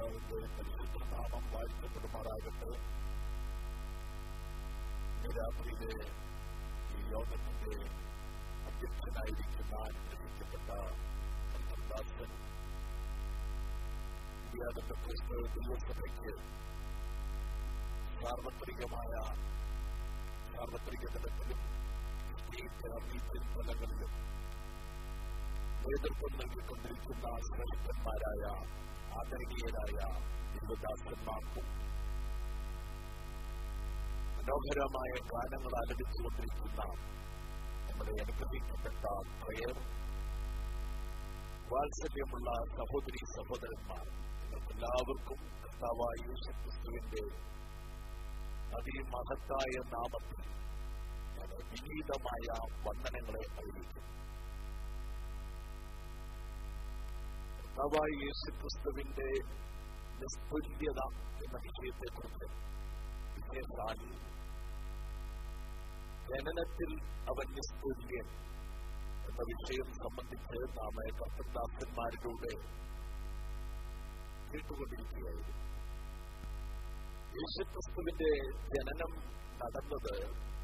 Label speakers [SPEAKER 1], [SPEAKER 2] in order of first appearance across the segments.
[SPEAKER 1] കർത്താവിന്റെ പരിശുദ്ധ നാമം വാഴ്ത്തപ്പെടുമാറാകട്ടെ ഇന്ന് രാത്രിയിലെ ഈ യോഗത്തിന്റെ അധ്യക്ഷനായിരിക്കുന്ന അനുഗ്രഹിക്കപ്പെട്ട അന്തർദാസൻ ഇന്ത്യാനന്ദ ക്രിസ്തു ദൈവസഭയ്ക്ക് സാർവത്രികമായ സാർവത്രിക തലത്തിലും സ്റ്റേറ്റ് തലങ്ങളിലും നേതൃത്വം നൽകിക്കൊണ്ടിരിക്കുന്ന ശ്രേഷ്ഠന്മാരായ ആദരണീയരായ ദൈവദാസന്മാർക്കും മനോഹരമായ ഗാനങ്ങൾ ആലപിച്ചുകൊണ്ടിരിക്കുന്ന നമ്മുടെ അനുഗ്രഹിക്കപ്പെട്ട പ്രയർ വാത്സല്യമുള്ള സഹോദരി സഹോദരന്മാർ നിങ്ങൾക്ക് എല്ലാവർക്കും കർത്താവായ യേശു ക്രിസ്തുവിന്റെ അതിമഹത്തായ നാമത്തിൽ ഞാൻ വിനീതമായ വന്ദനങ്ങളെ അറിയിക്കുന്നു കർത്താവായ യേശു ക്രിസ്തുവിന്റെ നിസ്തുല്യത എന്ന വിഷയത്തെക്കുറിച്ച് വിശേഷാൽ ജനനത്തിൽ അവൻ നിസ്തുല്യൻ എന്ന വിഷയം സംബന്ധിച്ച് നാം കർത്തദാസന്മാരിലൂടെ കേട്ടുകൊണ്ടിരിക്കുകയായിരുന്നു യേശുക്രിസ്തുവിന്റെ ജനനം നടന്നത്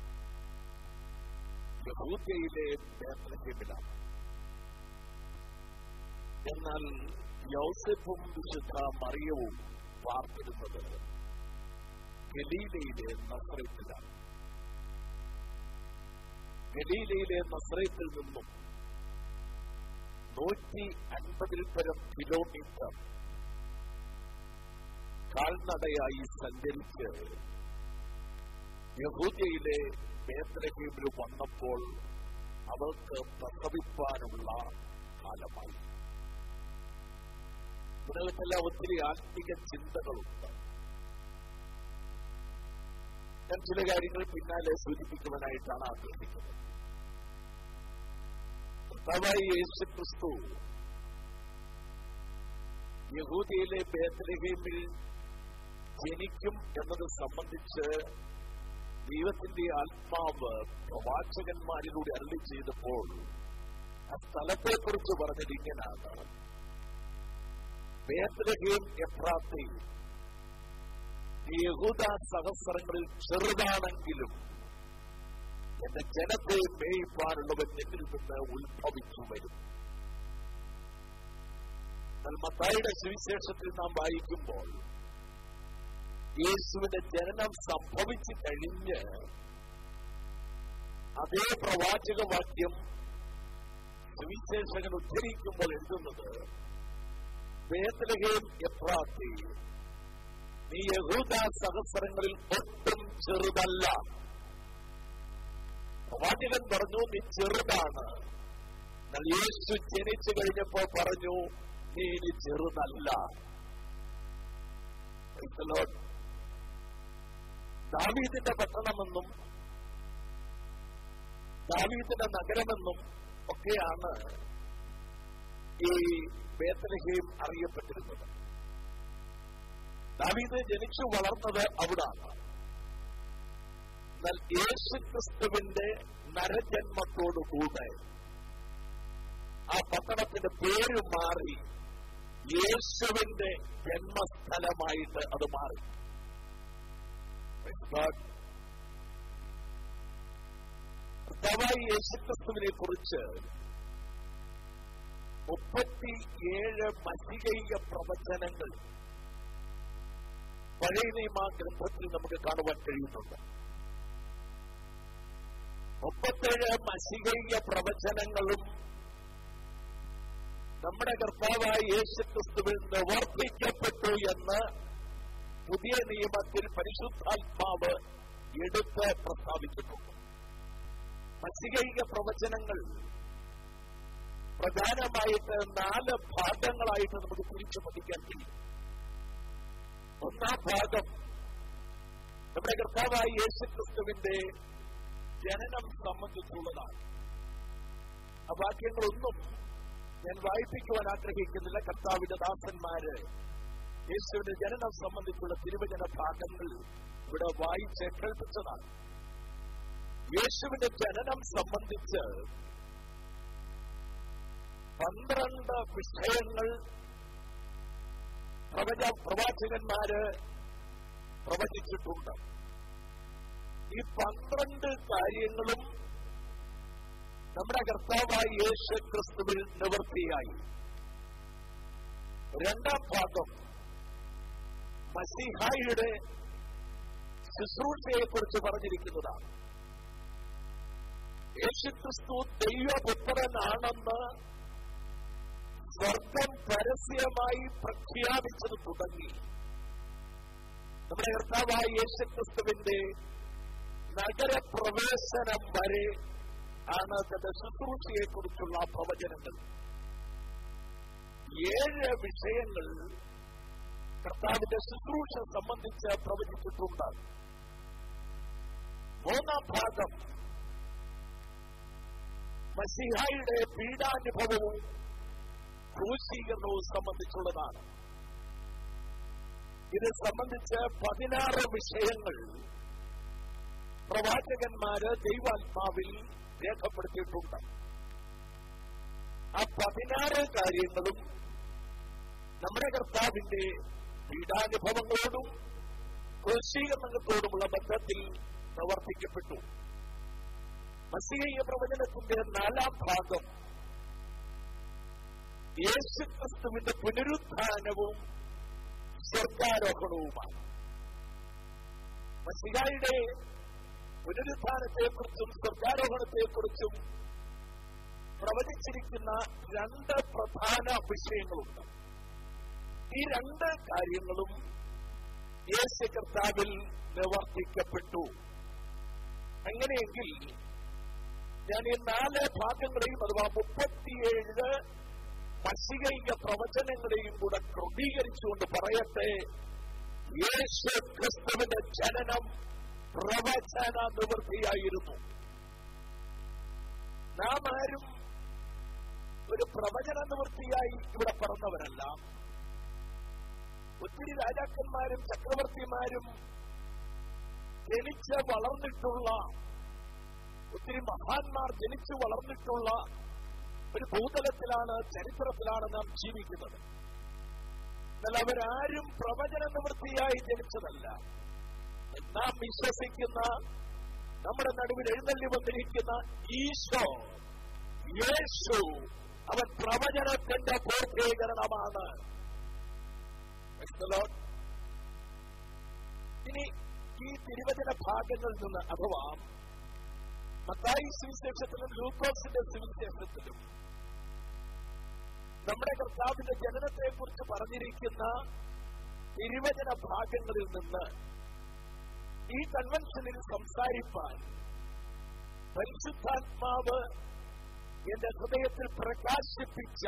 [SPEAKER 1] യഹൂദയിലെ ബേത്ലഹേമിലാണ് എന്നാൽ യൗസഫും വിശുദ്ധ മറിയവും പാർത്തിരുന്നത് ഗലീലയിലെ നസ്രത്തിലാണ് ഗലീലയിലെ നസ്രത്തിൽ നിന്നും നൂറ്റി അൻപതിൽ പരം കിലോമീറ്റർ കാൽനടയായി സഞ്ചരിച്ച് യഹൂദയിലെ ബേത്രഹീമിൽ വന്നപ്പോൾ അവർക്ക് പ്രസവിപ്പാനുള്ള കാലമായി ഇതിനകത്തെല്ലാം ഒത്തിരി ആത്മീക ചിന്തകളുണ്ട് ഞാൻ ചില കാര്യങ്ങൾ പിന്നാലെ സൂചിപ്പിക്കുവാനായിട്ടാണ് ആഗ്രഹിക്കുന്നത് കർത്താവായി യേശു ക്രിസ്തു യഹൂദിയിലെ ബേത്തലഹീമിൽ ജനിക്കും എന്നത് സംബന്ധിച്ച് ദൈവത്തിന്റെ ആത്മാവ് പ്രവാചകന്മാരിലൂടെ അരളി ചെയ്തപ്പോൾ ആ സ്ഥലത്തെക്കുറിച്ച് പറഞ്ഞത് ഇങ്ങനെയാണ് ബേത്തലഹീം എഫ്രാത്തി ഈ യഹൂദ സഹസ്രങ്ങളിൽ ചെറുതാണെങ്കിലും എന്റെ ജനത്തെ മേയിപ്പാനുള്ളവൻ എന്നിൽ നിന്ന് ഉത്ഭവിച്ചു വരും എന്നാൽ മത്തായിയുടെ സുവിശേഷത്തിൽ നാം വായിക്കുമ്പോൾ യേശുവിന്റെ ജനനം സംഭവിച്ചു കഴിഞ്ഞ് അതേ പ്രവാചക വാക്യം സുവിശേഷകൻ ഉദ്ധരിക്കുമ്പോൾ എഴുതുന്നത് ബേത്തലഹേം എഫ്രാത്തി നീ യഹൂദ സഹസ്രങ്ങളിൽ ഒട്ടും ചെറുതല്ല പ്രവാചകൻ പറഞ്ഞു നീ ചെറുതാണ് എന്നാൽ യേശു ജനിച്ചു കഴിഞ്ഞപ്പോ പറഞ്ഞു നീ ഇനി ചെറുതല്ല ദാവീദിന്റെ പട്ടണമെന്നും ദാവീദിന്റെ നഗരമെന്നും ഒക്കെയാണ് ഈ ബേത്തലഹീം അറിയപ്പെട്ടിരുന്നത് ദാവീദ് ജനിച്ചു വളർന്നത് അവിടാണ് എന്നാൽ യേശു ക്രിസ്തുവിന്റെ നരജന്മത്തോടുകൂടെ ആ പട്ടണത്തിന്റെ പേര് മാറി യേശുവിന്റെ ജന്മസ്ഥലമായിട്ട് അത് മാറി കർത്താവായി യേശുക്രിസ്തുവിനെ കുറിച്ച് മുപ്പത്തിയേഴ് മസികൈക പ്രവചനങ്ങൾ പഴയ നിയമ ഗ്രന്ഥത്തിൽ നമുക്ക് കാണുവാൻ കഴിയുന്നുണ്ട് മുപ്പത്തേഴ് മസികൈക പ്രവചനങ്ങളും നമ്മുടെ കർത്താവായ യേശുക്രിസ്തുവിൽ നിവർത്തിക്കപ്പെട്ടു എന്ന് പുതിയ നിയമത്തിൽ പരിശുദ്ധാത്മാവ് എടുത്ത് പ്രസ്താവിച്ചിട്ടുണ്ട് മസികൈക പ്രവചനങ്ങൾ പ്രധാനമായിട്ട് നാല് ഭാഗങ്ങളായിട്ട് നമുക്ക് തിരിച്ചു പഠിക്കാൻ കഴിയും ഒന്നാം ഭാഗം നമ്മുടെ കർത്താവായ യേശുക്രിസ്തുവിന്റെ ജനനം സംബന്ധിച്ചുള്ളതാണ് ആ വാക്യങ്ങളൊന്നും ഞാൻ വായിപ്പിക്കുവാൻ ആഗ്രഹിക്കുന്നില്ല കർത്താവിന്റെ ദാസന്മാര് യേശുവിന്റെ ജനനം സംബന്ധിച്ചുള്ള തിരുവചന ഭാഗങ്ങൾ ഇവിടെ വായിച്ച് കേൾപ്പിച്ചതാണ് യേശുവിന്റെ ജനനം സംബന്ധിച്ച് പന്ത്രണ്ട് വിഷയങ്ങൾ പ്രവച പ്രവാചകന്മാര് പ്രവചിച്ചിട്ടുണ്ട് ഈ പന്ത്രണ്ട് കാര്യങ്ങളും നമ്മുടെ കർത്താവായ യേശു ക്രിസ്തുവിൽ നിവൃത്തിയായി രണ്ടാം ഭാഗം മസിഹായുടെ ശുശ്രൂഷയെക്കുറിച്ച് പറഞ്ഞിരിക്കുന്നതാണ് യേശുക്രിസ്തു ദൈവപുത്രനാണെന്ന് സ്വർഗം പരസ്യമായി പ്രഖ്യാപിച്ചത് തുടങ്ങി നമ്മുടെ കർത്താവായ യേശുക്രിസ്തുവിന്റെ നഗരപ്രവേശനം വരെ ആണ് തന്റെ ശുശ്രൂഷയെക്കുറിച്ചുള്ള പ്രവചനങ്ങൾ ഏഴ് വിഷയങ്ങൾ കർത്താവിന്റെ ശുശ്രൂഷ സംബന്ധിച്ച് പ്രവചിച്ചിട്ടുണ്ട് മൂന്നാം ഭാഗം മസിഹായുടെ പീഡാനുഭവവും ക്രൂശീകരണവും സംബന്ധിച്ചുള്ളതാണ് ഇത് സംബന്ധിച്ച് പതിനാറ് വിഷയങ്ങൾ പ്രവാചകന്മാര് ദൈവാത്മാവിൽ രേഖപ്പെടുത്തിയിട്ടുണ്ട് ആ പതിനാറ് കാര്യങ്ങളും നമ്മുടെ കർത്താവിന്റെ പീഡാനുഭവങ്ങളോടും ക്രൂശീകരണങ്ങളോടുമുള്ള ബന്ധത്തിൽ പ്രവർത്തിക്കപ്പെട്ടു മസീഹ പ്രവചനത്തിന്റെ നാലാം ഭാഗം യേശുക്രിസ്തുവിന്റെ പുനരുത്ഥാനവും സ്വർഗാരോഹണവുമാണ് മസിഹായുടെ പുനരുത്ഥാനത്തെക്കുറിച്ചും സ്വർഗാരോഹണത്തെക്കുറിച്ചും പ്രവചിച്ചിരിക്കുന്ന രണ്ട് പ്രധാന വിഷയങ്ങളുണ്ട് ഈ രണ്ട് കാര്യങ്ങളും യേശു കർത്താവിൽ നിവർത്തിക്കപ്പെട്ടു അങ്ങനെയെങ്കിൽ ഞാൻ ഈ നാല് ഭാഗങ്ങളെയും അഥവാ മുപ്പത്തിയേഴ് മഷികൈക പ്രവചനങ്ങളെയും കൂടെ ക്രോഡീകരിച്ചുകൊണ്ട് പറയട്ടെ യേശു ക്രിസ്തുവിന്റെ ജനനം പ്രവചന നിവൃത്തിയായിരുന്നു നാം ആരും ഒരു പ്രവചന നിവൃത്തിയായി ഇവിടെ പറഞ്ഞവരല്ല ഒത്തിരി രാജാക്കന്മാരും ചക്രവർത്തിമാരും ജനിച്ച് വളർന്നിട്ടുള്ള ഒത്തിരി മഹാന്മാർ ജനിച്ചു വളർന്നിട്ടുള്ള ഒരു ഭൂതലത്തിലാണ് ചരിത്രത്തിലാണ് നാം ജീവിക്കുന്നത് എന്നാൽ അവരാരും പ്രവചന നിവൃത്തിയായി ജനിച്ചതല്ല നാം വിശ്വസിക്കുന്ന നമ്മുടെ നടുവിൽ എഴുന്നള്ളി വന്നിരിക്കുന്ന ഈശോ യേശു അവൻ പ്രവചനത്തിന്റെ പൂർത്തീകരണമാണ് ഇനി ഈ തിരുവചന ഭാഗങ്ങളിൽ നിന്ന് അഥവാ മത്തായി സുവിശേഷത്തിലും ലൂക്കോസിന്റെ സുവിശേഷത്തിലും നമ്മുടെ കർത്താവിന്റെ ജനനത്തെക്കുറിച്ച് പറഞ്ഞിരിക്കുന്ന തിരുവചന ഭാഗങ്ങളിൽ നിന്ന് ഈ കൺവെൻഷനിൽ സംസാരിപ്പാൻ പരിശുദ്ധാത്മാവ് എന്റെ ഹൃദയത്തിൽ പ്രകാശിപ്പിച്ച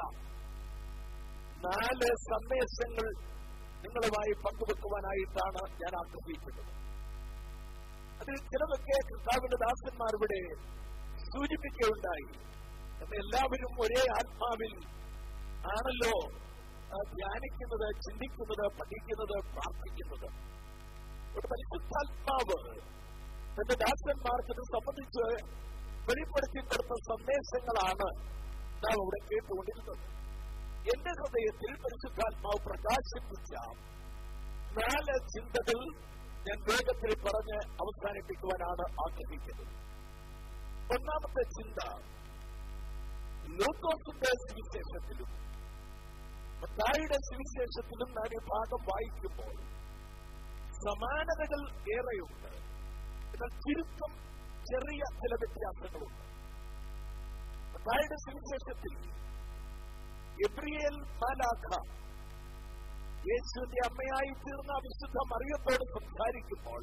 [SPEAKER 1] നാല് സന്ദേശങ്ങൾ നിങ്ങളുമായി പങ്കുവെക്കുവാനായിട്ടാണ് ഞാൻ ആഗ്രഹിക്കുന്നത് അതിൽ ചിലതൊക്കെ കർത്താവിന്റെ ദാസന്മാർ ഇവിടെ സൂചിപ്പിക്കുകയുണ്ടായി എന്ന് എല്ലാവരും ഒരേ ആത്മാവിൽ ആണല്ലോ ധ്യാനിക്കുന്നത് ചിന്തിക്കുന്നത് പഠിക്കുന്നത് പ്രാർത്ഥിക്കുന്നത് ഒരു പരിശുദ്ധാത്മാവ് തന്റെ ദാസന്മാർക്ക് ഇത് സംബന്ധിച്ച് വെളിപ്പെടുത്തി കൊടുത്ത സന്ദേശങ്ങളാണ് നാം ഇവിടെ കേട്ടുകൊണ്ടിരുന്നത് എന്റെ ഹൃദയത്തിൽ പരിശുദ്ധാത്മാവ് പ്രകാശിപ്പിച്ച നാല് ചിന്തകൾ ഞാൻ വേഗത്തിൽ പറഞ്ഞ് അവസാനിപ്പിക്കുവാനാണ് ആഗ്രഹിക്കുന്നത് ഒന്നാമത്തെ ചിന്ത ലൂക്കോസിന്റെ സുവിശേഷത്തിലും മത്തായിയുടെ സുവിശേഷത്തിലും നാം ഈ ഭാഗം വായിക്കുമ്പോൾ സമാനതകൾ ഏറെയുണ്ട് എന്നാൽ ചുരുക്കം ചെറിയ ചില വ്യത്യാസങ്ങളുണ്ട് മത്തായിയുടെ സുവിശേഷത്തിൽ എബ്രിയേൽ മാലാഖ യേശുവിന്റെ അമ്മയായി തീർന്ന വിശുദ്ധ മറിയത്തോട് സംസാരിക്കുമ്പോൾ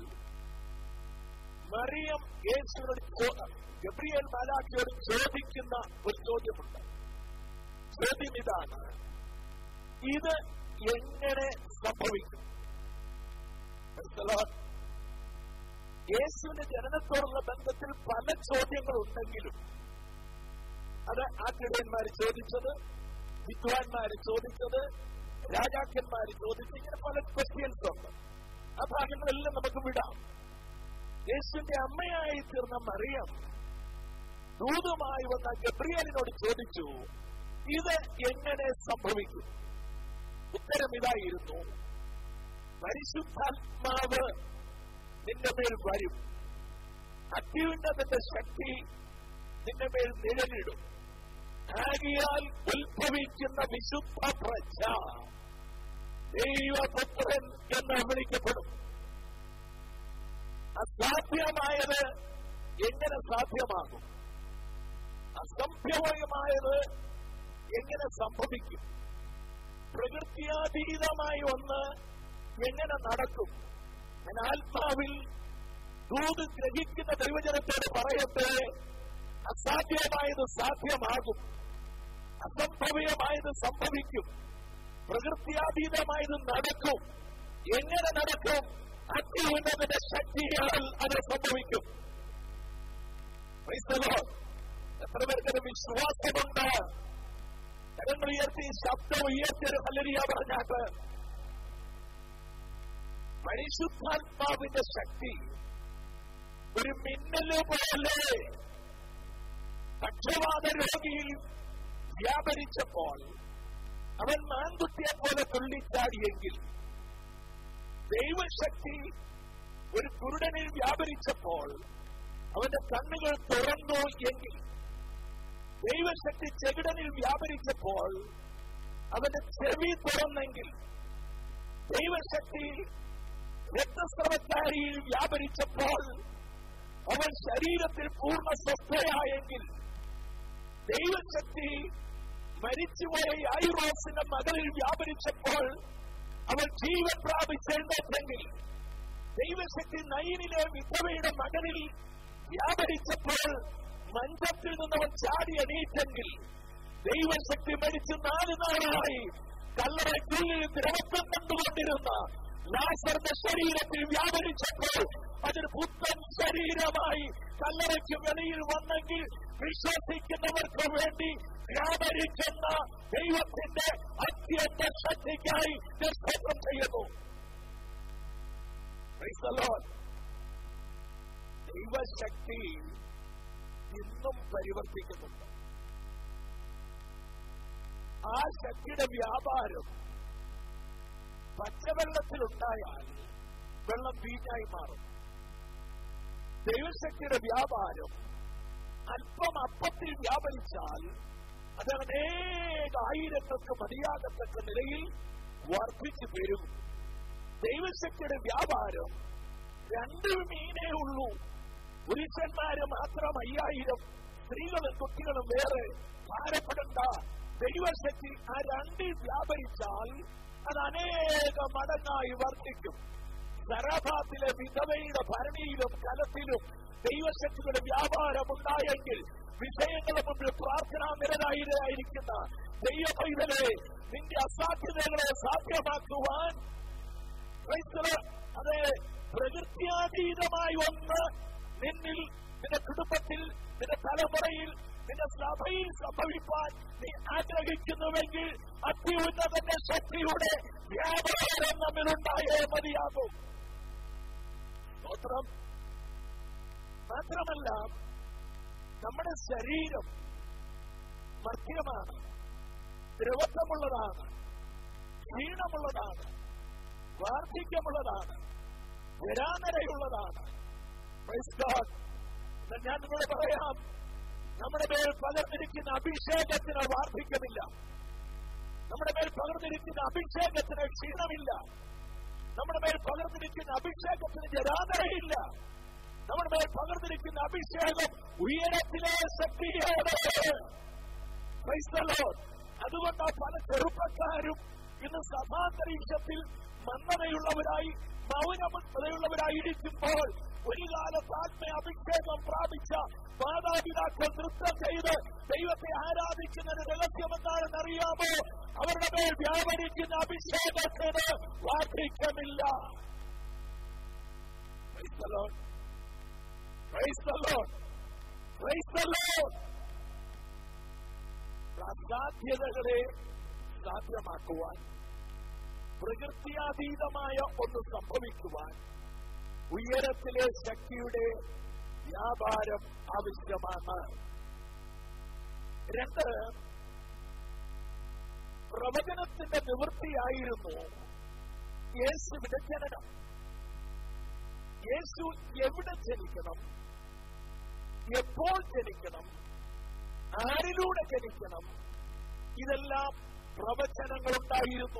[SPEAKER 1] മറിയം യേശുവിനോട് ഗബ്രിയേൽ മാലാഖയോട് ചോദിക്കുന്ന ഒരു ചോദ്യമുണ്ട് ചോദ്യം ഇതാണ് ഇത് എങ്ങനെ സംഭവിക്കും യേശുവിന്റെ ജനനത്തോടുള്ള ബന്ധത്തിൽ പല ചോദ്യങ്ങളുണ്ടെങ്കിലും അത് ആട്ടിടയന്മാർ ചോദിച്ചത് വിദ്വാൻമാർ ചോദിച്ചത് രാജാക്കന്മാർ ചോദിച്ചത് ഇങ്ങനെ പല ക്വസ്റ്റ്യൻസ് ഉണ്ട് ആ ഭാഗങ്ങളെല്ലാം നമുക്ക് വിടാം യേശുവിന്റെ അമ്മയായി തീർന്ന മറിയം ദൂതുമായി വന്ന ഗബ്രിയലിനോട് ചോദിച്ചു ഇത് എങ്ങനെ സംഭവിക്കും ഉത്തരം ഇതായിരുന്നു പരിശുദ്ധാത്മാവ് നിന്റെ മേൽ വരും അത്യുന്നതന്റെ ശക്തി നിന്റെ മേൽ നിഴലിടും ആകിയാൽ ഉത്ഭവിക്കുന്ന വിശുദ്ധ പ്രജ ദൈവപുത്രൻ എന്ന് വിളിക്കപ്പെടും അസാധ്യമായത് എങ്ങനെ സാധ്യമാകും അസംഭവമായത് എങ്ങനെ സംഭവിക്കും പ്രകൃത്യാതീതമായി ഒന്ന് എങ്ങനെ നടക്കും ഞാൻ ആത്മാവിൽ ദൂത് ഗ്രഹിക്കുന്ന ദൈവജനത്തോട് പറയട്ടെ അസാധ്യമായത് സാധ്യമാകും അസംഭവ്യമായത് സംഭവിക്കും പ്രകൃത്യാതീതമായത് നടക്കും എങ്ങനെ നടക്കും അത്യുന്നതിന്റെ ശക്തിയാൽ അത് സംഭവിക്കും Praise the Lord. എത്ര പേർക്കത് വിശ്വാസമുണ്ട് കരങ്ങൾ ഉയർത്തി ശബ്ദം ഉയർത്തിയൊരു ഹല്ലരിയ പറഞ്ഞാട്ട് പരിശുദ്ധാത്മാവിന്റെ ശക്തി ഒരു മിന്നല് പോലെ പക്ഷപാത രോഗിയിൽ വ്യാപരിച്ചപ്പോൾ അവൻ മാൻകുട്ടിയെ പോലെ തുള്ളിച്ചാടിയെങ്കിൽ ദൈവശക്തി ഒരു കുരുടനിൽ വ്യാപരിച്ചപ്പോൾ അവന്റെ കണ്ണുകൾ തുറന്നു എങ്കിൽ ദൈവശക്തി ചെകിടനിൽ വ്യാപരിച്ചപ്പോൾ അവന്റെ ചെവി തുറന്നെങ്കിൽ ദൈവശക്തി രക്തസ്രവക്കാരിയിൽ വ്യാപരിച്ചപ്പോൾ അവൻ ശരീരത്തിൽ പൂർണ്ണ സ്വസ്ഥയായെങ്കിൽ ദൈവശക്തി മരിച്ചുപോയ ഐറോസിന്റെ മകളിൽ വ്യാപരിച്ചപ്പോൾ അവൻ ജീവൻ പ്രാപിച്ചെഴുന്നേറ്റെങ്കിൽ ദൈവശക്തി നൈനിലെ വിധവയുടെ മകനിൽ വ്യാപരിച്ചപ്പോൾ മഞ്ചത്തിൽ നിന്നവൻ ചാടി എണീറ്റെങ്കിൽ ദൈവശക്തി മരിച്ച് നാല് നാളായി കല്ലറയ്ക്കുള്ളിൽ ദ്രവത്വം കണ്ടുകൊണ്ടിരുന്ന ലാസറിന്റെ ശരീരത്തിൽ വ്യാപരിച്ചപ്പോൾ അതൊരു പുത്തൻ ശരീരമായി കല്ലറയ്ക്ക് വെളിയിൽ വന്നെങ്കിൽ വിശ്വസിക്കുന്നവർക്ക് വേണ്ടി വ്യാപരിക്കുന്ന ദൈവത്തിന്റെ അത്യന്ത ശക്തിക്കായി ഞാൻ സ്തോത്രം ചെയ്യുന്നു Praise the Lord. ദൈവശക്തി ഇന്നും പരിവർത്തിക്കുന്നുണ്ട് ആ ശക്തിയുടെ വ്യാപാരം പച്ചവെള്ളത്തിലുണ്ടായാൽ വെള്ളം വീഞ്ഞായി മാറും ദൈവശക്തിയുടെ വ്യാപാരം അല്പം അപ്പത്തിൽ വ്യാപരിച്ചാൽ അത് അനേക ആയിരങ്ങൾക്ക് മതിയാകത്തക്ക നിലയിൽ വർദ്ധിച്ചു പെരുകും ദൈവശക്തിയുടെ വ്യാപാരം രണ്ട് മീനേ ഉള്ളൂ പുരുഷന്മാര് മാത്രം അയ്യായിരം സ്ത്രീകളും കുട്ടികളും വേറെ ഭാരപ്പെടേണ്ട ദൈവശക്തി ആ രണ്ടിൽ വ്യാപരിച്ചാൽ അത് അനേക മടങ്ങായി വർദ്ധിക്കും സരഭാത്തിലെ വിധവയുടെ ഭരണിയിലും കലത്തിലും ദൈവശക്തിയുടെ വ്യാപാരം ഉണ്ടായെങ്കിൽ വിഷയങ്ങളുടെ മുമ്പിൽ പ്രാർത്ഥനാ നിരനായിരിക്കുന്ന ദൈവപൈതലെ നിന്റെ അസാധ്യതകളെ സാധ്യമാക്കുവാൻ ക്രൈസ്തവർ അതെ പ്രകൃത്യാതീതമായി ഒന്ന് നിന്നിൽ നിന്റെ കുടുംബത്തിൽ നിന്റെ തലമുറയിൽ നിന്റെ സഭയിൽ സംഭവിപ്പാൻ നീ ആഗ്രഹിക്കുന്നുവെങ്കിൽ അത്യുന്നതന്റെ ശക്തിയുടെ വ്യാപാരം നമ്മിലുണ്ടായേ മതിയാകും സ്തോത്രം മാത്രമല്ല നമ്മുടെ ശരീരം മധ്യമാണ് ദ്രവത്വമുള്ളതാണ് ക്ഷീണമുള്ളതാണ് വാർദ്ധക്യമുള്ളതാണ് നിരാനരയുള്ളതാണ് Praise God. എന്നാൽ ഞാൻ നിങ്ങളോട് പറയാം നമ്മുടെ മേൽ പകർന്നിരിക്കുന്ന അഭിഷേകത്തിന് വാർദ്ധക്യമില്ല നമ്മുടെ മേൽ പകർന്നിരിക്കുന്ന അഭിഷേകത്തിന് ക്ഷീണമില്ല നമ്മുടെ മേൽ പകർന്നിരിക്കുന്ന അഭിഷേകത്തിന് ജരാതരയില്ല നമ്മുടെ മേൽ പകർന്നിരിക്കുന്ന അഭിഷേകം ഉയരത്തിലെ ശക്തിയോടെ Praise the Lord. അതുകൊണ്ട് പല ചെറുപ്പക്കാരും ഇന്ന് സഭാന്തരീക്ഷത്തിൽ മന്ദതയുള്ളവരായി മൗനമുള്ളവരായി ഇരിക്കുമ്പോൾ ഒരു കാലത്ത് ആത്മ അഭിഷേകം പ്രാപിച്ച മാതാപിതാക്കൾ നൃത്തം ചെയ്ത് ദൈവത്തെ ആരാധിക്കുന്നതിന് രഹസ്യമെന്താണെന്ന് അറിയാമോ അവരുടെ മേൽ വ്യാപരിക്കുന്ന അഭിഷേകത്തിന് വാർദ്ധക്യമില്ല Praise the Lord. Praise the Lord. Praise the Lord. അസാധ്യതകളെ സാധ്യമാക്കുവാൻ പ്രകൃത്യാതീതമായ ഒന്ന് സംഭവിക്കുവാൻ ഉയരത്തിലെ ശക്തിയുടെ വ്യാപാരം ആവശ്യമാണ് രണ്ട് പ്രവചനത്തിന്റെ പ്രവചനത്തിന്റെ നിവൃത്തിയായിരുന്നു യേശുവിന്റെ ജനനം യേശു എവിടെ ജനിക്കണം എപ്പോൾ ജനിക്കണം ആരിലൂടെ ജനിക്കണം ഇതെല്ലാം പ്രവചനങ്ങളുണ്ടായിരുന്നു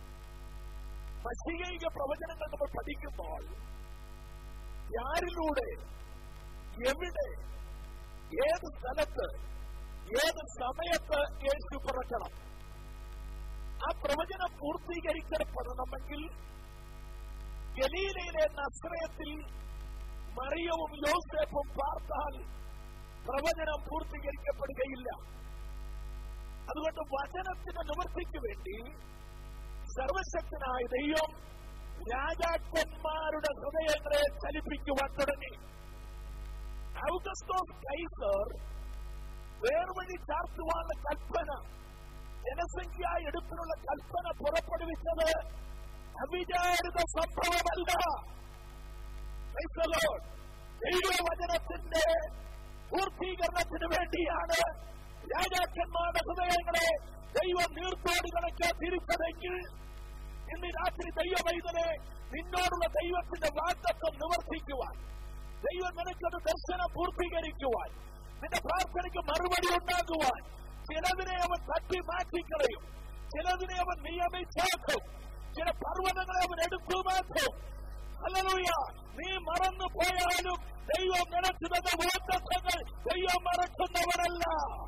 [SPEAKER 1] മഷികൈക പ്രവചനങ്ങൾ നമ്മൾ പഠിക്കുമ്പോൾ ആരിലൂടെ എവിടെ ഏത് സ്ഥലത്ത് ഏത് സമയത്ത് യേശു പിറക്കണം ആ പ്രവചനം പൂർത്തീകരിക്കപ്പെടണമെങ്കിൽ ഗലീലയിലെ നസ്രയത്തിൽ മറിയവും യോസേഫും പാർത്താൽ പ്രവചനം പൂർത്തീകരിക്കപ്പെടുകയില്ല അതുകൊണ്ട് വചനത്തിന്റെ നിവൃത്തിക്ക് വേണ്ടി സർവശക്തനായ ദൈവം രാജാക്കന്മാരുടെ ഹൃദയങ്ങളെ ചലിപ്പിക്കുവാൻ തുടങ്ങി ഔഗസ്റ്റോസ് കൈസർ വേർവഴി ചാർത്തുവാനുള്ള കൽപ്പന ജനസംഖ്യ എടുപ്പിനുള്ള കൽപ്പന പുറപ്പെടുവിച്ചത് അവിചാരിത സംഭവമല്ല Praise the Lord. ദൈവവചനത്തിന്റെ പൂർത്തീകരണത്തിന് വേണ്ടിയാണ് രാജാക്കന്മാരുടെ ഹൃദയങ്ങളെ ദൈവം നീർത്തോടുകളൊക്കെ തിരിച്ചതെങ്കിൽ ഇന്ന് രാത്രി ദൈവവൈതനെ നിന്നോടുള്ള ദൈവത്തിന്റെ വാഗ്ദത്വം നിവർത്തിക്കുവാൻ ദൈവം നിനക്കത് ദർശനം പൂർത്തീകരിക്കുവാൻ നിന്റെ പ്രാർത്ഥനയ്ക്ക് മറുപടി ഉണ്ടാകുവാൻ ചിലതിനെ അവൻ തട്ടി മാറ്റിക്കളയും ചിലതിനെ അവൻ നിയമിച്ചാക്കും ചില പർവ്വതങ്ങളെ അവൻ എടുത്തു മാറ്റും ഹല്ലേലൂയ നീ മറന്നു പോയാലും ദൈവം നിനക്ക് തന്ന വാഗ്ദത്തങ്ങൾ ദൈവം മറക്കുന്നവരല്ല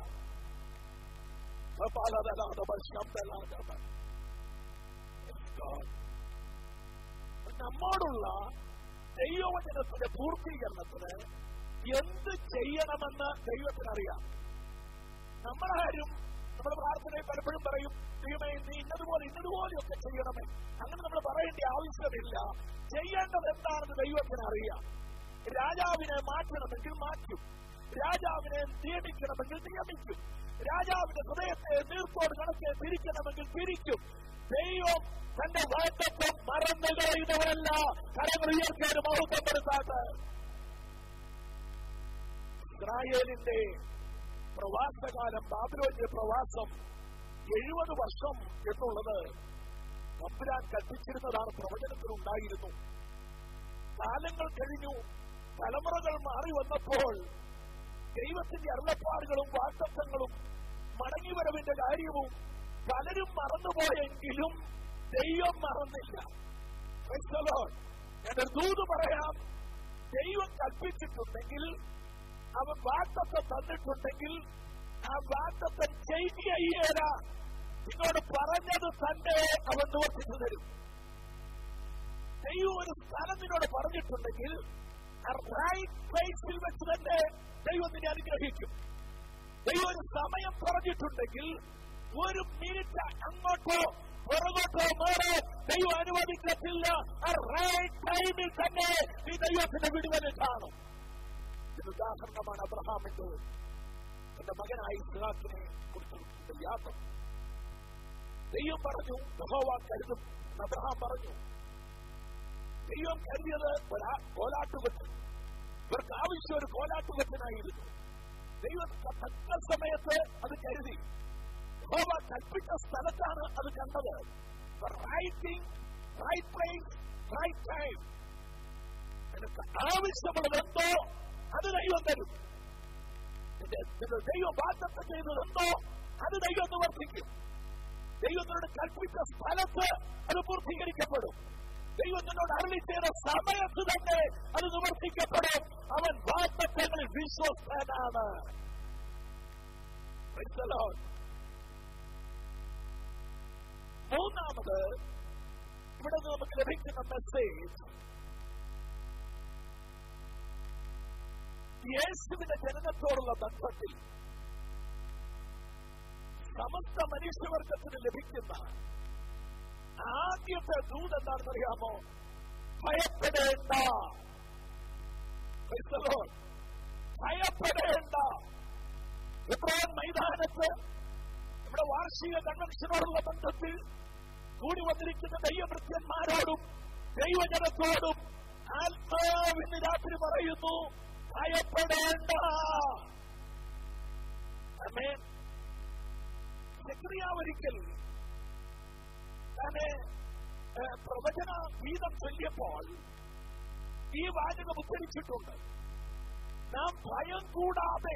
[SPEAKER 1] ശബ്ദലാകവൻ നമ്മോടുള്ള ദൈവവചനത്തിന്റെ പൂർത്തീകരണത്തിന് എന്ത് ചെയ്യണമെന്ന് ദൈവത്തിനറിയാം നമ്മളാരും നമ്മുടെ പ്രാർത്ഥനയിൽ പലപ്പോഴും പറയും ദൈവമേ നീ ഇന്നതുപോലെ ഇന്നതുപോലെയൊക്കെ ചെയ്യണമേ അങ്ങനെ നമ്മൾ പറയേണ്ട ആവശ്യമില്ല ചെയ്യേണ്ടത് എന്താണെന്ന് ദൈവത്തിന് അറിയാം രാജാവിനെ മാറ്റണമെങ്കിൽ മാറ്റും രാജാവിനെ നിയമിക്കണമെങ്കിൽ നിയമിക്കും രാജാവിന്റെ ഹൃദയത്തെ നീർത്തോട് കണക്കെ തിരിക്കണമെങ്കിൽ തിരിക്കും ദൈവം തന്റെ വാഴ്ത്തത്വം മറന്നു കളയുന്നവരല്ല കരങ്ങൾ ഉയർത്തിയൊരു മഹത്വപ്പെടുത്താത്ത ഇസ്രായേലിന്റെ പ്രവാസകാലം ബാബിലോന്റെ പ്രവാസം എഴുപത് വർഷം എന്നുള്ളത് തമ്പുരാൻ കൽപ്പിച്ചിരുന്നതാണ് പ്രവചനത്തിലുണ്ടായിരുന്നു കാലങ്ങൾ കഴിഞ്ഞു തലമുറകൾ മാറി വന്നപ്പോൾ ദൈവത്തിന്റെ അരുളപ്പാടുകളും വാക്തത്വങ്ങളും മടങ്ങിവരവിന്റെ കാര്യവും പലരും മറന്നുപോയെങ്കിലും ദൈവം മറന്നില്ല Praise the Lord. ഞാനൊരു ദൂത് പറയാം ദൈവം കൽപ്പിച്ചിട്ടുണ്ടെങ്കിൽ അവൻ വാക്തത്വം തന്നിട്ടുണ്ടെങ്കിൽ ആ വാക്തത്വം ചെയ്യുകയേല നിന്നോട് പറഞ്ഞത് തന്നെ അവൻ നിവർത്തിച്ചു തരും ദൈവം ഒരു സ്ഥലം നിന്നോട് പറഞ്ഞിട്ടുണ്ടെങ്കിൽ ആ റൈറ്റ് പ്ലേസിൽ വെച്ച് തന്നെ ദൈവം നിന്നെ അനുഗ്രഹിക്കും ദൈവം ഒരു സമയം പറഞ്ഞിട്ടുണ്ടെങ്കിൽ ഒരു മിനിറ്റ് അങ്ങോട്ടോ പുറകോട്ടോ മാറോ ദൈവം അനുവദിക്കത്തില്ല ആ റൈറ്റ് ടൈമിൽ തന്നെ നീ ദൈവത്തിന്റെ വിടുതൽ കാണും ഇത് ഉദാഹരണമാണ് അബ്രഹാമിന്റെ തന്റെ മകനായി ഇസ്ഹാക്കിനെ കുറിച്ച് യാത്ര ദൈവം പറഞ്ഞു യഹോവ കരുതും അബ്രഹാം പറഞ്ഞു ദൈവം കരുതിയത് ഒരു കോലാട്ടുകൊറ്റൻ ഇവർക്ക് ആവശ്യം ഒരു കോലാട്ടുകൊറ്റനായിരുന്നു ദൈവം തക്ക സമയത്ത് അത് കരുതി യഹോവ കൽപ്പിച്ച സ്ഥലത്താണ് അത് കണ്ടത് writing right place right time നിനക്ക് ആവശ്യമുള്ളത് എന്തോ അത് ദൈവം തരും നിന്റെ നിന്റെ ദൈവം വാഗ്ദത്തം ചെയ്തതെന്തോ അത് ദൈവം നിവർത്തിക്കും ദൈവത്തിനോട് കൽപ്പിച്ച സ്ഥലത്ത് അത് പൂർത്തീകരിക്കപ്പെടും ദൈവം നിന്നോട് അരളി ചെയ്ത സമയത്ത് തന്നെ അത് നിവർത്തിക്കപ്പെടും അവൻ വാഗ്ദത്തങ്ങളിൽ വിശ്വസ്തനാണ് Praise the Lord. മൂന്നാമത് ഇവിടെ നിന്ന് നമുക്ക് ലഭിക്കുന്ന മെസ്സേജ് യേശുവിന്റെ ജനനത്തോടുള്ള ബന്ധത്തിൽ സമസ്ത മനുഷ്യവർഗത്തിന് ലഭിക്കുന്ന ആദ്യത്തെ ദൂത് എന്താണെന്ന് അറിയാമോ ഭയപ്പെടേണ്ട Praise the Lord. ഭയപ്പെടേണ്ട ഇബ്രാഹിം മൈതാനത്ത് നമ്മുടെ വാർഷിക കൺവെൻഷനോടുള്ള ബന്ധത്തിൽ കൂടി വന്നിരിക്കുന്ന ദൈവഭൃത്യന്മാരോടും ദൈവജനത്തോടും ആത്മാവിന് രാത്രി പറയുന്നു ഭയപ്പെടേണ്ട ഒരിക്കൽ ഞാന് ഏഹ്, പ്രവചന ഗീതം ചൊല്ലിയപ്പോൾ ഈ വാചകം ഉദ്ധരിച്ചിട്ടുണ്ട് നാം ഭയം കൂടാതെ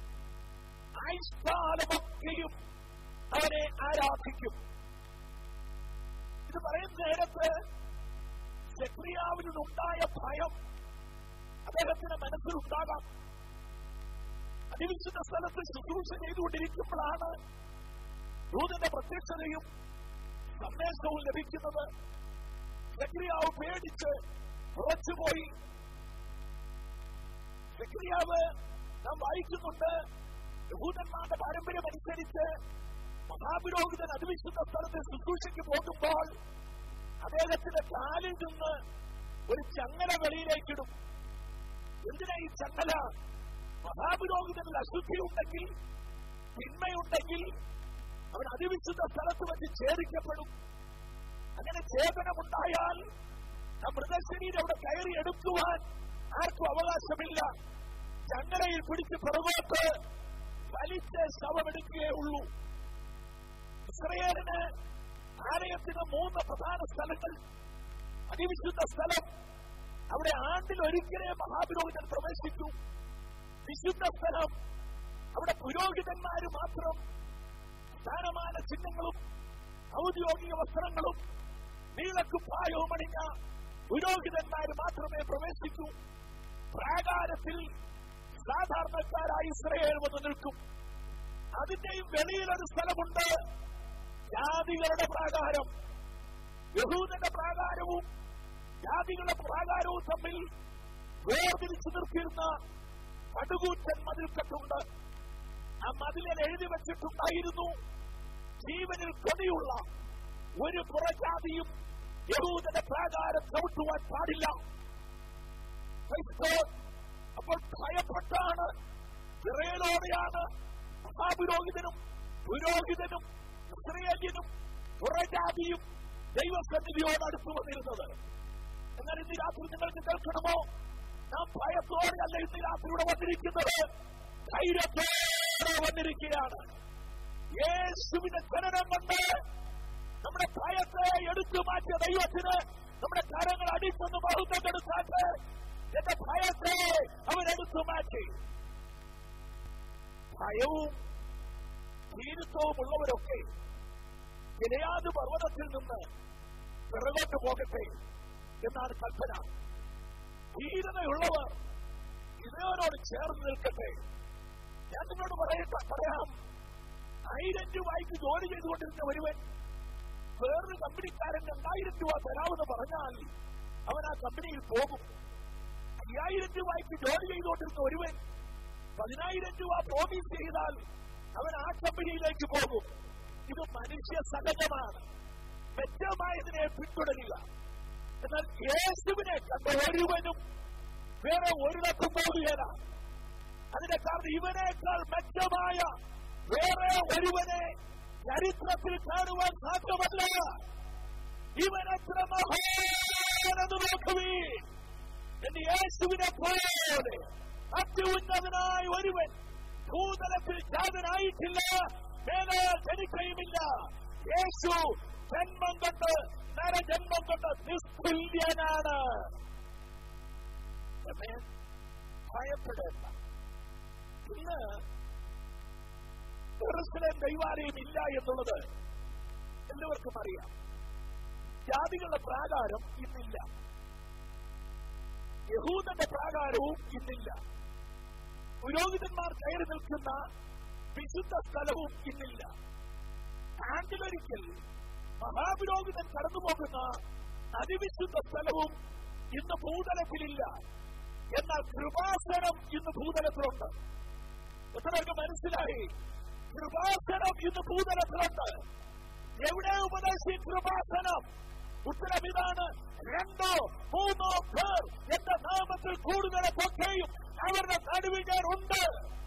[SPEAKER 1] ആയുഷ്കാലമൊക്കെയും അവനെ ആരാധിക്കും ഇത് പറയുന്ന നേരത്ത് സെക്രിയാവിനുണ്ടായ ഭയം അദ്ദേഹത്തിന്റെ മനസ്സിലുണ്ടാകാം അതിവിശുദ്ധ സ്ഥലത്ത് ശുശ്രൂഷ ചെയ്തുകൊണ്ടിരിക്കുമ്പോഴാണ് ദൂതന്റെ പ്രത്യക്ഷതയും സന്ദേശവും ലഭിക്കുന്നത് സെക്രിയാവ് പേടിച്ച് ഉറച്ചുപോയി സെക്രിയാവ് നാം വായിക്കുന്നുണ്ട് യഹൂദന്മാരുടെ പാരമ്പര്യം അനുസരിച്ച് മഹാപുരോഹിതൻ അതിവിശുദ്ധ സ്ഥലത്ത് ശുശ്രൂഷയ്ക്ക് പോകുമ്പോൾ അദ്ദേഹത്തിന്റെ കാലിൽ നിന്ന് ഒരു ചങ്ങല വെളിയിലേക്കിടും എന്തിനാ ഈ ചങ്ങല മഹാപുരോഹിതനിൽ അശുദ്ധി ഉണ്ടെങ്കിൽ തിന്മയുണ്ടെങ്കിൽ അവൻ അതിവിശുദ്ധ സ്ഥലത്ത് വെച്ച് ഛേദിക്കപ്പെടും അങ്ങനെ ഛേദനമുണ്ടായാൽ ആ മൃതശരീരം അവിടെ കയറി എടുക്കുവാൻ ആർക്കും അവകാശമില്ല ചങ്ങലയിൽ പിടിച്ച് പുറകോട്ട് വലിച്ച് ശവമെടുക്കുകയേ ഉള്ളൂ ഇസ്രയേലിന് ആലയത്തിന് മൂന്ന് പ്രധാന സ്ഥലങ്ങൾ അതിവിശുദ്ധ സ്ഥലം അവിടെ ആണ്ടിൽ ഒരിക്കലേ മഹാപുരോഹിതൻ പ്രവേശിച്ചു വിശുദ്ധ സ്ഥലം അവിടെ പുരോഹിതന്മാര് മാത്രം സ്ഥാനമാന ചിഹ്നങ്ങളും ഔദ്യോഗിക വസ്ത്രങ്ങളും നീലക്കുപ്പായവും അണിഞ്ഞ പുരോഹിതന്മാര് മാത്രമേ പ്രവേശിക്കൂ പ്രാകാരത്തിൽ സാധാരണക്കാരായ ഇസ്രയേൽ വന്ന് നിൽക്കും അതിന്റെയും വെളിയിലൊരു സ്ഥലമുണ്ട് ജാതികളുടെ പ്രാകാരം യഹൂദന്റെ പ്രാകാരവും ജാതികളുടെ പ്രാകാരവും തമ്മിൽ വേർതിരിച്ചു നിർത്തിയിരുന്ന പടുകൂറ്റൻ മതിൽക്കെട്ടുണ്ട് ആ മതിലിൽ എഴുതി വെച്ചിട്ടുണ്ടായിരുന്നു ജീവനിൽ കൊതിയുള്ള ഒരു പുറജാതിയും യഹൂദന്റെ പ്രാകാരം ചവിട്ടുവാൻ പാടില്ല Praise God. അപ്പോൾ ഭയപ്പെട്ടാണ് ഇസ്രയേലോടെയാണ് മഹാപുരോഹിതനും പുരോഹിതനും ഇസ്രയേലിയനും പുറജാതിയും ദൈവസന്നിധിയോട് അടുത്ത് വന്നിരുന്നത് എന്നാൽ ഇന്ന് രാത്രി നിങ്ങൾക്ക് കേൾക്കണമോ നാം ഭയത്തോടെയല്ല ഇന്ന് രാത്രിയുടെ വന്നിരിക്കുന്നത് ധൈര്യത്തോടെ വന്നിരിക്കുകയാണ് യേശുവിന്റെ ജനനം കൊണ്ട് നമ്മുടെ ഭയത്തെ എടുത്തു മാറ്റിയ ദൈവത്തിന് നമ്മുടെ കരങ്ങൾ അടിച്ചൊന്ന് ബഹുത്വം കൊടുത്താട്ട് എന്റെ ഭയത്തെ അവൻ എടുത്തു മാറ്റി ഭയവും ധീരത്വവും ഉള്ളവരൊക്കെ ഗിലയാദ് പർവ്വതത്തിൽ നിന്ന് പിറകോട്ട് പോകട്ടെ എന്നാണ് കൽപ്പന ധീരതയുള്ളവർ ഇതയോട് ചേർന്ന് നിൽക്കട്ടെ ഞാൻ നിന്നോട് പറയട്ടെ പറയാം ആയിരം രൂപയ്ക്ക് ജോലി ചെയ്തുകൊണ്ടിരുന്ന ഒരുവൻ വേറൊരു കമ്പനിക്കാരൻ രണ്ടായിരം രൂപ തരാമെന്ന് പറഞ്ഞാൽ അവൻ ആ കമ്പനിയിൽ പോകും അയ്യായിരം രൂപയ്ക്ക് ജോലി ചെയ്തുകൊണ്ടിരുന്ന ഒരുവൻ പതിനായിരം രൂപ പ്രോമിസ് ചെയ്താൽ അവൻ ആ കമ്പനിയിലേക്ക് പോകും ഇത് മനുഷ്യ സഹജമാണ് മെച്ചമായതിനെ പിന്തുടരുക എന്നാൽ യേശുവിനെ കണ്ട ഒരുവനും വേറെ ഒരിടത്തും പോകുകയില്ല അതിന്റെ കാരണം ഇവനേക്കാൾ മെച്ചമായ വേറെ ഒരുവനെ ചരിത്രത്തിൽ കാണുവാൻ സാധ്യമല്ല ഇവൻ എത്ര മഹാനെന്ന് നോക്കുവീ എന്ന് യേശുവിനെ പോലെ അത്യുന്നതനായ ഒരുവൻ ഭൂതലത്തിൽ ജാതനായിട്ടില്ല മേലെ ജനിക്കുകയുമില്ല യേശു ജന്മം കൊണ്ട് നരജന്മം കൊണ്ട് നിസ്തുല്യനാണ് Amen. ഭയപ്പെടേണ്ട ഇന്ന് ജെറുസലേം ദൈവാലയം ഇല്ല എന്നുള്ളത് എല്ലാവർക്കും അറിയാം ജാതികളുടെ പ്രാകാരം ഇന്നില്ല യഹൂദന്റെ പ്രാകാരവും ഇന്നില്ല പുരോഹിതന്മാർ കയറി നിൽക്കുന്ന വിശുദ്ധ സ്ഥലവും ഇന്നില്ല ആണ്ടിലൊരിക്കൽ മഹാപുരോഹിതൻ കടന്നുപോകുന്ന അതിവിശുദ്ധ സ്ഥലവും ഇന്ന് ഭൂതലത്തിലില്ല എന്നാൽ കൃപാസനം ഇന്ന് ഭൂതലത്തിലുണ്ട് എത്ര പേർക്ക് മനസ്സിലായി കൃപാസനം ഇന്ന് ഭൂതലത്തിലുണ്ട് എവിടെ ഉപദേശി കൃപാസനം ഉത്തരം ഇതാണ് രണ്ടോ മൂന്നോ പേർ എന്റെ നാമത്തിൽ കൂടുതലൊക്കെയും അവരുടെ നടുവിൽ ഞാൻ ഉണ്ട്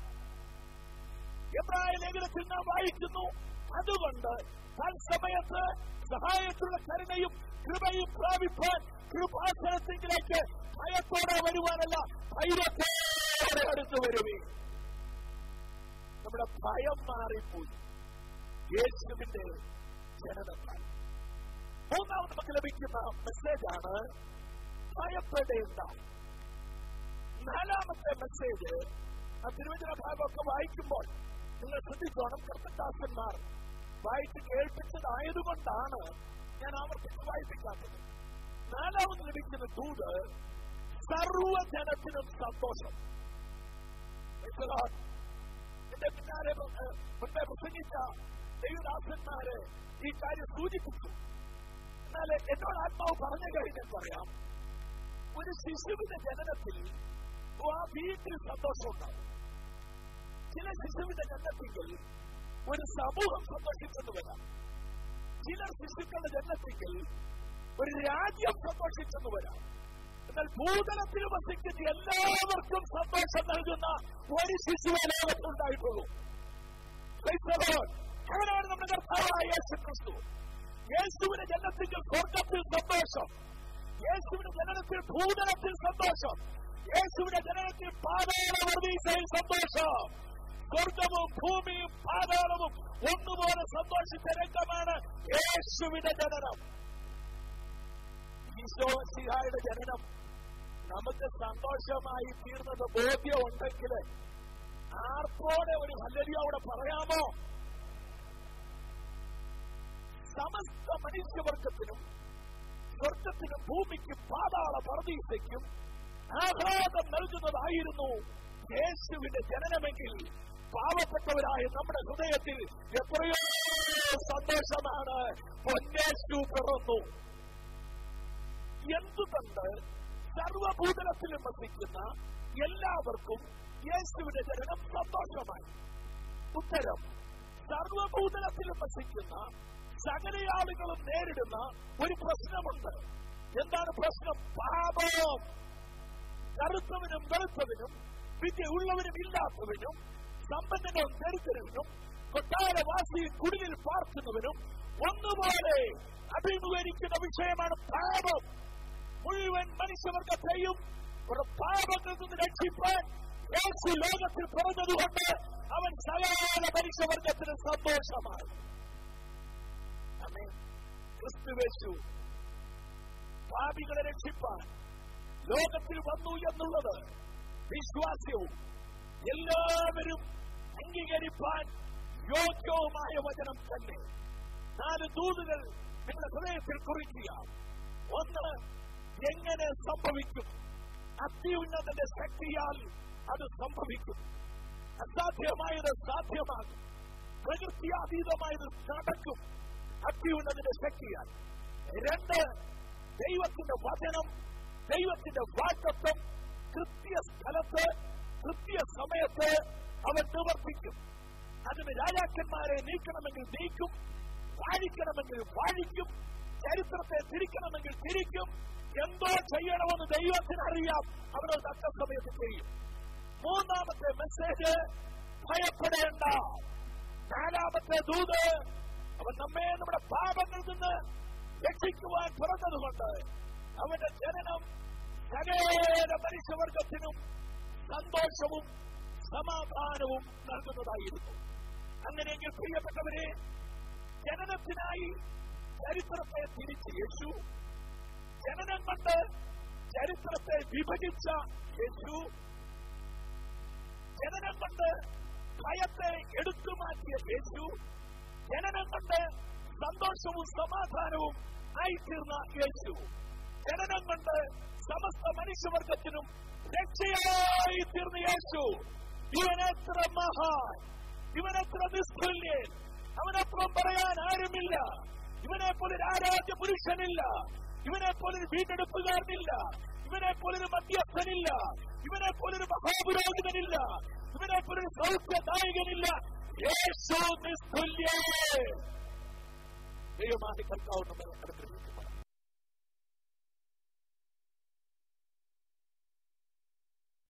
[SPEAKER 1] എബ്രായ ലേഖനത്തിൽ നാം വായിക്കുന്നു അതുകൊണ്ട് തത്സമയത്ത് സഹായത്തിലുള്ള കരുണയും കൃപയും പ്രാപിപ്പാൻ കൃപാസനത്തിലേക്ക് ഭയത്തോടെ വരുവാനല്ല ധൈര്യത്തോടെ അടുത്ത് വരുവേ നമ്മുടെ ഭയം മാറിപ്പോയി യേശുവിന്റെ ജനനത്താൽ മൂന്നാമത് നമുക്ക് ലഭിക്കുന്ന മെസ്സേജ് ആണ് ഭയപ്പെടേണ്ട നാലാമത്തെ മെസ്സേജ് ആ തിരുവചന ഭാഗമൊക്കെ വായിക്കുമ്പോൾ നിങ്ങൾ ശ്രദ്ധിച്ചോണം കർത്തദാസന്മാർ വായിച്ച് കേൾപ്പിച്ചതായതുകൊണ്ടാണ് ഞാൻ ആവർത്തിച്ച് വായിപ്പിക്കാത്തത് നാലാമത് ലഭിക്കുന്ന ദൂത് സർവജനത്തിനും സന്തോഷം Praise the Lord. എന്റെ പിന്നാലെ ഏഹ്, മുമ്പേ പ്രസംഗിച്ച ദൈവദാസന്മാര് ഈ കാര്യം സൂചിപ്പിച്ചു എന്നാൽ എന്നോട് ആത്മാവ് പറഞ്ഞു കഴിഞ്ഞാൽ പറയാം ഒരു ശിശുവിന്റെ ജനനത്തിൽ ആ വീട്ടിൽ സന്തോഷം ഉണ്ടാവും ചില ശിശുവിന്റെ ജനനത്തിൽ ഒരു സമൂഹം സന്തോഷിച്ചെന്ന് വരാം ചിലർ ശിശുക്കളുടെ ജനനത്തിൽ ഒരു രാജ്യം സന്തോഷിച്ചെന്ന് വരാം എന്നാൽ ഭൂതലത്തിൽ വസിക്കുന്ന എല്ലാവർക്കും സന്തോഷം നൽകുന്ന ഒരു ശിശുവെ ലോകത്തുണ്ടായിട്ടുള്ളൂ Praise the Lord. അവനാണ് നമ്മുടെ കർത്താവായ യേശു ക്രിസ്തു യേശുവിന്റെ ജനനത്തിൽ സ്വർഗത്തിൽ സന്തോഷം യേശുവിന്റെ ജനനത്തിൽ ഭൂതലത്തിൽ സന്തോഷം യേശുവിന്റെ ജനനത്തിൽ പാതാളവർവീസയിൽ സന്തോഷം സ്വർഗവും ഭൂമിയും പാതാളവും ഒന്നുപോലെ സന്തോഷിച്ച രംഗമാണ് യേശുവിന്റെ ജനനം ഈശോസിഹായുടെ ജനനം നമുക്ക് സന്തോഷമായി തീർന്നത് ബോധ്യമുണ്ടെങ്കിൽ ആർപ്പോടെ ഒരു ഹല്ലരിയോ അവിടെ പറയാമോ സമസ്ത മനുഷ്യവർഗത്തിനും സ്വർഗത്തിനും ഭൂമിക്കും പാതാള പർദീസയ്ക്കും ആഹ്ലാദം നൽകുന്നതായിരുന്നു യേശുവിന്റെ ജനനമെങ്കിൽ പാവപ്പെട്ടവരായ നമ്മുടെ ഹൃദയത്തിൽ എത്രയോ സന്തോഷമാണ് പൊന്നേശു പിറന്നു എന്തുകൊണ്ട് സർവഭൂതലത്തിലും വസിക്കുന്ന എല്ലാവർക്കും യേശുവിന്റെ ജനനം സന്തോഷമായി ഉത്തരം സർവഭൂതലത്തിലും വസിക്കുന്ന സകല ആളുകളും നേരിടുന്ന ഒരു പ്രശ്നമുണ്ട് എന്താണ് പ്രശ്നം പാപം കറുത്തവനും വെളുത്തവനും വിദ്യയുള്ളവനും ഇല്ലാത്തവനും സമ്പന്നനും ദരിദ്രനും കൊട്ടാരവാസിയും കുടിലിൽ പാർക്കുന്നവനും ഒന്നുപോലെ അഭിമുഖീകരിക്കുന്ന വിഷയമാണ് പാപം മുഴുവൻ മനുഷ്യവർഗത്തെയും ഒരു പാപത്തിൽ നിന്ന് രക്ഷിപ്പാൻ യേശു ലോകത്തിൽ പിറന്നതുകൊണ്ട് അവൻ സകല മനുഷ്യവർഗത്തിന് സന്തോഷമാണ് ആമേൻ. ക്രിസ്തുവേശു പാപികളെ രക്ഷിപ്പാൻ ലോകത്തിൽ വന്നു എന്നുള്ളത് വിശ്വാസ്യവും എല്ലാവരും അംഗീകരിപ്പാൻ യോഗ്യവുമായ വചനം തന്നെ നാല് ദൂതുകൾ നിങ്ങളുടെ ഹൃദയത്തിൽ കുറിക്കുക ഒന്ന് എങ്ങനെ സംഭവിക്കും അത്യുന്നതന്റെ ശക്തിയാൽ അത് സംഭവിക്കും അസാധ്യമായത് സാധ്യമാകും പ്രകൃതിയാതീതമായത് നടക്കും അത്യുന്നതിന്റെ ശക്തിയാൽ രണ്ട് ദൈവത്തിന്റെ വചനം ദൈവത്തിന്റെ വാറ്റത്വം കൃത്യ സ്ഥലത്ത് കൃത്യ സമയത്ത് അവൻ നിവർത്തിക്കും അതിന് രാജാക്കന്മാരെ നീക്കണമെങ്കിൽ നീക്കും വാഴിക്കണമെങ്കിൽ വാഴിക്കും ചരിത്രത്തെ തിരിക്കണമെങ്കിൽ തിരിക്കും എന്തോ ചെയ്യണമെന്ന് ദൈവത്തിന് അറിയാം അവരത് തക്ക സമയത്ത് ചെയ്യും മൂന്നാമത്തെ മെസ്സേജ് ഭയപ്പെടേണ്ട നാലാമത്തെ ദൂത് അവൻ നമ്മെ നമ്മുടെ പാപങ്ങളിൽ നിന്ന് രക്ഷിക്കുവാൻ പിറന്നതുകൊണ്ട് അവന്റെ ജനനം സകല മനുഷ്യവർഗത്തിനും സന്തോഷവും സമാധാനവും നൽകുന്നതായിരുന്നു അങ്ങനെയെങ്കിൽ പ്രിയപ്പെട്ടവരെ ജനനത്തിനായി ചരിത്രത്തെ തിരിച്ച് യേശു ജനനം കൊണ്ട് ചരിത്രത്തെ വിഭജിച്ച യേശു ജനനം കൊണ്ട് ഭയത്തെ എടുത്തുമാറ്റിയ യേശു ജനനം കൊണ്ട് സന്തോഷവും സമാധാനവും ആയിത്തീർന്ന യേശു ജനനം കൊണ്ട് സമസ്ത മനുഷ്യവർഗത്തിനും രക്ഷയായി തീർന്ന യേശു ഇവനെത്ര മഹാൻ ഇവനെത്ര നിസ്തുല്യൻ അവനപ്പുറം പറയാൻ ആരുമില്ല ഇവനെ പോലൊരു ആരോഗ്യ പുരുഷനില്ല ഇവനെ പോലൊരു വീണ്ടെടുപ്പുകാരനില്ല ഇവനെ പോലൊരു മധ്യസ്ഥനില്ല ഇവനെ പോലൊരു മഹാപുരോഹിതനില്ല ഇവനെ പോലൊരു സൗഖ്യ നായകനില്ല യേശു നിസ്തുല്യേ ദൈവമാണ് കർത്താവ് നമ്മളെ അനുഗ്രഹിക്കുമാറാകട്ടെ.